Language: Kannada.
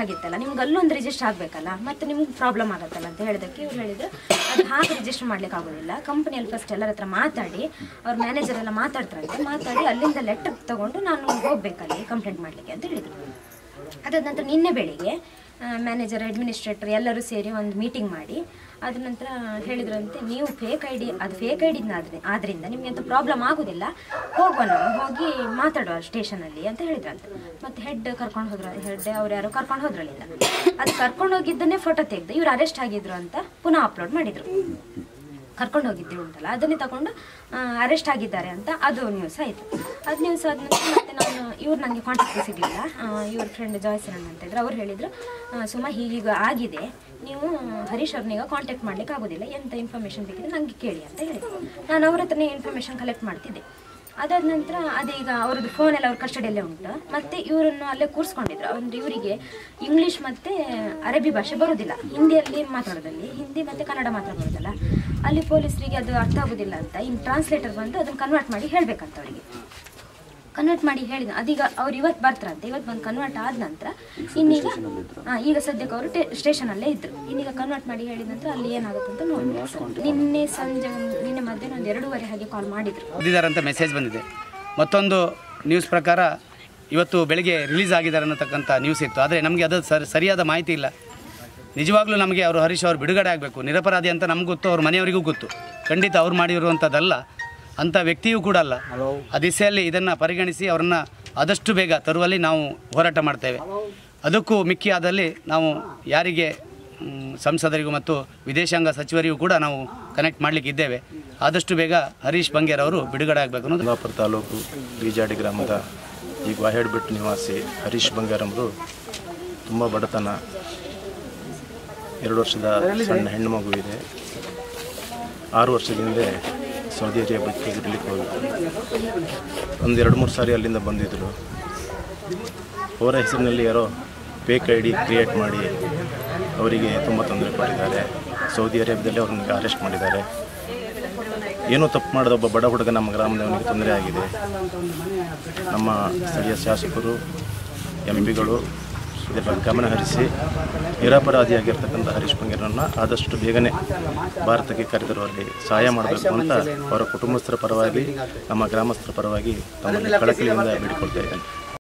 ಆಗಿತ್ತಲ್ಲ ನಿಮ್ಗೆ ಅಲ್ಲೊಂದು ರಿಜಿಸ್ಟರ್ ಆಗಬೇಕಲ್ಲ ಮತ್ತೆ ನಿಮ್ಗೆ ಪ್ರಾಬ್ಲಮ್ ಆಗುತ್ತಲ್ಲ ಅಂತ ಹೇಳಿದಕ್ಕೆ ಇವ್ರು ಹೇಳಿದ್ರು ಅದು ಹಾಗೆ ರಿಜಿಸ್ಟರ್ ಮಾಡ್ಲಿಕ್ಕೆ ಆಗೋದಿಲ್ಲ ಕಂಪನಿಯಲ್ಲಿ ಫಸ್ಟ್ ಎಲ್ಲರ ಹತ್ರ ಮಾತಾಡಿ ಅವ್ರ ಮ್ಯಾನೇಜರ್ ಎಲ್ಲ ಮಾತಾಡ್ತಾರಂತೆ ಮಾತಾಡಿ ಅಲ್ಲಿಂದ ಲೆಟರ್ ತಗೊಂಡು ನಾನು ಹೋಗ್ಬೇಕಲ್ಲಿ ಕಂಪ್ಲೇಂಟ್ ಮಾಡಲಿಕ್ಕೆ ಅಂತ ಹೇಳಿದ್ರು ಅದಾದ ನಂತರ ನಿನ್ನೆ ಬೆಳಿಗ್ಗೆ ಮ್ಯಾನೇಜರ್ ಅಡ್ಮಿನಿಸ್ಟ್ರೇಟರ್ ಎಲ್ಲರೂ ಸೇರಿ ಒಂದು ಮೀಟಿಂಗ್ ಮಾಡಿ ಅದ ನಂತರ ಹೇಳಿದ್ರಂತೆ ನೀವು ಫೇಕ್ ಐ ಡಿ ಅದು ಫೇಕ್ ಐ ಡಿನ ಆದ್ರಿಂದ ನಿಮ್ಗೆ ಎಂತ ಪ್ರಾಬ್ಲಮ್ ಆಗೋದಿಲ್ಲ ಹೋಗೋಣ ಹೋಗಿ ಮಾತಾಡುವ ಸ್ಟೇಷನಲ್ಲಿ ಅಂತ ಹೇಳಿದ್ರಂತೆ ಮತ್ತೆ ಹೆಡ್ ಕರ್ಕೊಂಡು ಹೋದ್ರ ಹೆಡ್ ಅವ್ರು ಯಾರೋ ಕರ್ಕೊಂಡು ಹೋದ್ರಲ್ಲಿಂದ ಅದು ಕರ್ಕೊಂಡು ಹೋಗಿದ್ದನ್ನೇ ಫೋಟೋ ತೆಗೆದು ಇವ್ರು ಅರೆಸ್ಟ್ ಆಗಿದ್ರು ಅಂತ ಪುನಃ ಅಪ್ಲೋಡ್ ಮಾಡಿದ್ರು ಕರ್ಕೊಂಡು ಹೋಗಿದ್ದೆ ಉಂಟಲ್ಲ ಅದನ್ನೇ ತಗೊಂಡು ಅರೆಸ್ಟ್ ಆಗಿದ್ದಾರೆ ಅಂತ ಅದು ನ್ಯೂಸ್ ಆಯಿತು ಅದು ನ್ಯೂಸ್ ಆದ ನಂತರ ಮತ್ತೆ ನಾನು ಇವ್ರು ನನಗೆ ಕಾಂಟ್ಯಾಕ್ಟ್ ಸಿಗಲಿಲ್ಲ ಇವ್ರ ಫ್ರೆಂಡ್ ಜಾಯ್ಸನ್ ಅಂತ ಇದ್ರು ಅವ್ರು ಹೇಳಿದರು ಸುಮ ಹೀಗೀಗ ಆಗಿದೆ ನೀವು ಹರೀಶ್ ಅವ್ರನ್ನೀಗ ಕಾಂಟ್ಯಾಕ್ಟ್ ಮಾಡ್ಲಿಕ್ಕೆ ಆಗೋದಿಲ್ಲ ಎಂಥ ಇನ್ಫಾರ್ಮೇಷನ್ ಬೇಕಿದ್ರೆ ನನಗೆ ಕೇಳಿ ಅಂತ ಹೇಳಿದ್ರು ನಾನು ಅವ್ರ ಹತ್ರನೇ ಇನ್ಫಾರ್ಮೇಷನ್ ಕಲೆಕ್ಟ್ ಮಾಡ್ತಿದ್ದೆ ಅದಾದ ನಂತರ ಅದೀಗ ಅವ್ರದ್ದು ಫೋನ್ ಎಲ್ಲ ಅವ್ರ ಕಸ್ಟಡಿಯಲ್ಲೇ ಉಂಟು ಮತ್ತೆ ಇವರನ್ನು ಅಲ್ಲೇ ಕೂರಿಸ್ಕೊಂಡಿದ್ರು ಅಂದ್ರೆ ಇವರಿಗೆ ಇಂಗ್ಲಿಷ್ ಮತ್ತೆ ಅರಬಿ ಭಾಷೆ ಬರೋದಿಲ್ಲ ಹಿಂದಿಯಲ್ಲಿ ಮಾತಾಡೋದಲ್ಲಿ ಹಿಂದಿ ಮತ್ತೆ ಕನ್ನಡ ಮಾತ್ರ ಬರೋದಲ್ಲ ಅಲ್ಲಿ ಪೊಲೀಸರಿಗೆ ಅದು ಅರ್ಥ ಆಗೋದಿಲ್ಲ ಅಂತ ಇನ್ನು ಟ್ರಾನ್ಸ್ಲೇಟರ್ ಬಂದು ಅದನ್ನು ಕನ್ವರ್ಟ್ ಮಾಡಿ ಹೇಳ್ಬೇಕಂತ ಅವರಿಗೆ ಕನ್ವರ್ಟ್ ಮಾಡಿ ಹೇಳಿದ ಅದೀಗ ಅವ್ರು ಇವತ್ತು ಬರ್ತಾರಂತೆ ಇವತ್ತು ಬಂದು ಕನ್ವರ್ಟ್ ಆದ ನಂತರ ಇನ್ನೀಗ ಹಾಂ ಈಗ ಸದ್ಯಕ್ಕೆ ಅವರು ಸ್ಟೇಷನಲ್ಲೇ ಇದ್ರು ಇನ್ನೀಗ ಕನ್ವರ್ಟ್ ಮಾಡಿ ಹೇಳಿದ ನಂತರ ಅಲ್ಲಿ ಏನಾಗುತ್ತೆ ಅಂತ ನೋಡಿ ನಿನ್ನೆ ಸಂಜೆ ಒಂದು- ನಿನ್ನೆ ಮಧ್ಯಾಹ್ನ ಒಂದು ಎರಡೂವರೆ ಹಾಗೆ ಕಾಲ್ ಮಾಡಿದ್ರು ಓದಿದ್ದಾರೆ ಅಂತ ಮೆಸೇಜ್ ಬಂದಿದೆ ಮತ್ತೊಂದು ನ್ಯೂಸ್ ಪ್ರಕಾರ ಇವತ್ತು ಬೆಳಿಗ್ಗೆ ರಿಲೀಸ್ ಆಗಿದ್ದಾರೆ ಅನ್ನತಕ್ಕಂಥ ನ್ಯೂಸ್ ಇತ್ತು ಆದರೆ ನಮಗೆ ಅದು ಸರ್ ಸರಿಯಾದ ಮಾಹಿತಿ ಇಲ್ಲ ನಿಜವಾಗ್ಲೂ ನಮಗೆ ಅವರು ಹರೀಶ್ ಅವರು ಬಿಡುಗಡೆ ಆಗಬೇಕು ನಿರಪರಾಧಿ ಅಂತ ನಮ್ಗೆ ಗೊತ್ತು ಅವ್ರ ಮನೆಯವರಿಗೂ ಗೊತ್ತು ಖಂಡಿತ ಅವ್ರು ಮಾಡಿರುವಂಥದ್ದಲ್ಲ ಅಂಥ ವ್ಯಕ್ತಿಯೂ ಕೂಡ ಅಲ್ಲ ಆ ದಿಸೆಯಲ್ಲಿ ಇದನ್ನು ಪರಿಗಣಿಸಿ ಅವರನ್ನು ಆದಷ್ಟು ಬೇಗ ತರುವಲ್ಲಿ ನಾವು ಹೋರಾಟ ಮಾಡ್ತೇವೆ ಅದಕ್ಕೂ ಮಿಕ್ಕಿಯಾದಲ್ಲಿ ನಾವು ಯಾರಿಗೆ ಮ್, ಸಂಸದರಿಗೂ ಮತ್ತು ವಿದೇಶಾಂಗ ಸಚಿವರಿಗೂ ಕೂಡ ನಾವು ಕನೆಕ್ಟ್ ಮಾಡಲಿಕ್ಕೆ ಇದ್ದೇವೆ ಆದಷ್ಟು ಬೇಗ ಹರೀಶ್ ಬಂಗೇರ್ ಅವರು ಬಿಡುಗಡೆ ಆಗಬೇಕು ಅನ್ನೋದು ಕುಂದಾಪುರ ತಾಲೂಕು ಬೀಜಾಡಿ ಗ್ರಾಮದ ಈ ಗ್ವಾಹೇಡ್ಬೆಟ್ ನಿವಾಸಿ ಹರೀಶ್ ಬಂಗಾರಮ್ರು ತುಂಬ ಬಡತನ ಎರಡು ವರ್ಷದ ಸಣ್ಣ ಹೆಣ್ಣು ಮಗು ಇದೆ ಆರು ವರ್ಷದ ಹಿಂದೆ ಸೌದಿ ಅರೇಬಿಯಾಕ್ಕೆ ಇರಲಿಕ್ಕೆ ಹೋಗಿದ್ರು ಒಂದು ಎರಡು ಮೂರು ಸಾರಿ ಅಲ್ಲಿಂದ ಬಂದಿದ್ದರು ಅವರ ಹೆಸರಿನಲ್ಲಿ ಯಾರೋ ಫೇಕ್ ಐ ಡಿ ಕ್ರಿಯೇಟ್ ಮಾಡಿ ಅವರಿಗೆ ತುಂಬ ತೊಂದರೆ ಕೊಟ್ಟಿದ್ದಾರೆ ಸೌದಿ ಅರೇಬಿಯಾದಲ್ಲಿ ಅವ್ರನ್ನ ಅರೆಸ್ಟ್ ಮಾಡಿದ್ದಾರೆ ಏನೂ ತಪ್ಪು ಮಾಡಿದ ಒಬ್ಬ ಬಡ ಹುಡುಗ ನಮ್ಮ ಗ್ರಾಮದವನಿಗೆ ತೊಂದರೆ ಆಗಿದೆ ನಮ್ಮ ಸ್ಥಳೀಯ ಶಾಸಕರು ಎಂ ಪಿಗಳು ಇದರ ಬಗ್ಗೆ ಗಮನ ಹರಿಸಿ ನಿರಪರಾಧಿಯಾಗಿರ್ತಕ್ಕಂಥ ಹರೀಶ್ ಬಂಗೇರನ್ನು ಆದಷ್ಟು ಬೇಗನೆ ಭಾರತಕ್ಕೆ ಕರೆತರುವಲ್ಲಿ ಸಹಾಯ ಮಾಡಬೇಕು ಅಂತ ಅವರ ಕುಟುಂಬಸ್ಥರ ಪರವಾಗಿ ನಮ್ಮ ಗ್ರಾಮಸ್ಥರ ಪರವಾಗಿ ತಮ್ಮಲ್ಲಿ ಕಳಕಳಿಯಿಂದ ಬೇಡಿಕೊಳ್ತಾ ಇದ್ದೇನೆ